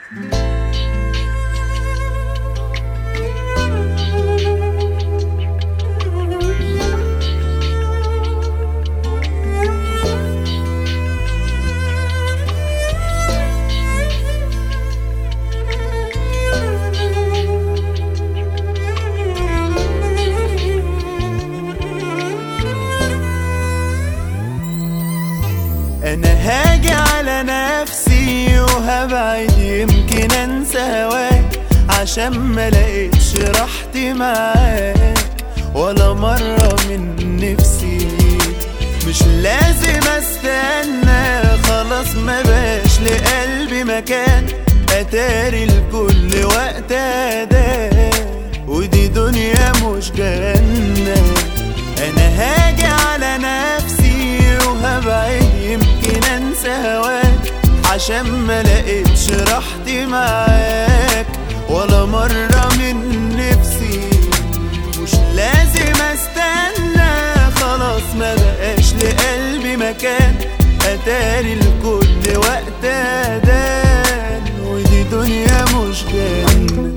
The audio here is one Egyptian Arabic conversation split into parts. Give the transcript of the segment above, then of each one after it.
انا هاجي على نفسي وهبعد يمكن انسى هواك عشان ما لقيتش راحتي معاك ولا مرة من نفسي مش لازم استنى خلاص ما باش لقلبي مكان اتاري لكل وقت اداه ودي دنيا مش جنة انا هاجي على نفسي وهبعد يمكن انسى هواك عشان ما لقيتش راحتي معاك ولا مرة من نفسي مش لازم استنى خلاص ما بقاش لقلبي مكان اتاري لكل وقت ادان ودي دنيا مش جنة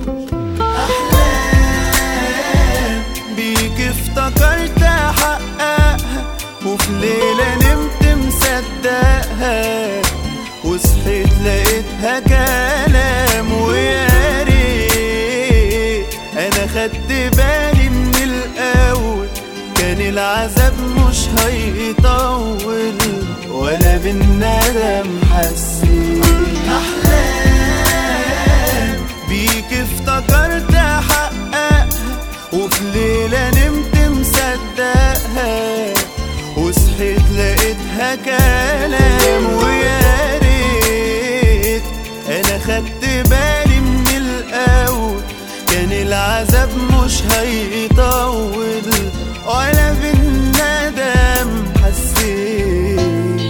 احلام بيك افتكرت احققها وفي ليلة نمت مصدقها وصحيت لقيتها كلام ويا ريت انا خدت بالي من الاول كان العذاب مش هيطول ولا بالندم حسيت احلام بيك افتكرت احققها وفي ليلة نمت مصدقها وصحيت لقيتها كلام ويا ريت انا خدت بالي من الاول كان العذاب مش هيطول ولا بالندم حسيت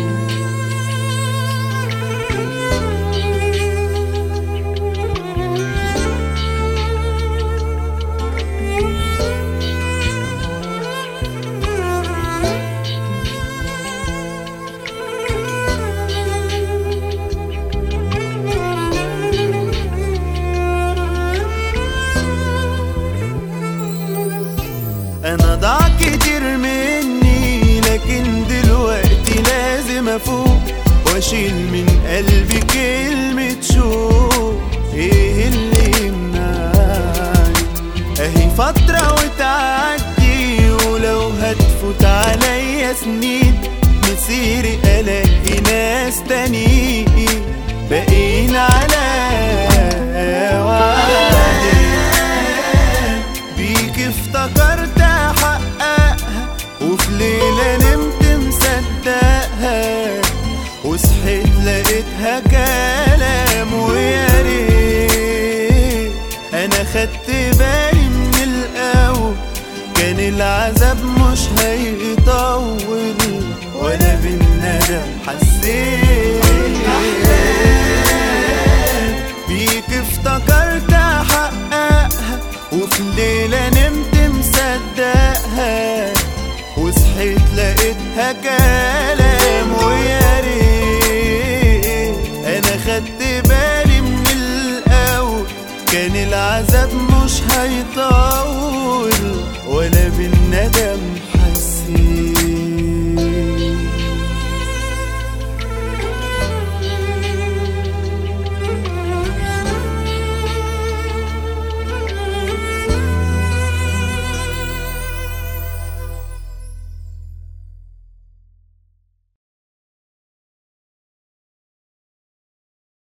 انا ضاع كتير مني لكن دلوقتي لازم افوق واشيل من قلبي كلمة شوق ايه اللي يمنعني اهي فترة وتعدي ولو هتفوت عليا سنين مسيري الاقي ناس تانيين باقيين على وعدي بيك افتكرت احققها وفي ليلة نمت مصدقها وصحيت لقيتها كلام ويا ريت انا خدت بالي من الاول كان العذاب مش هيطول ولا بالندم حسيت بيك افتكرت احققها وفي ليلة نمت مصدقها وصحيت لقيتها كلام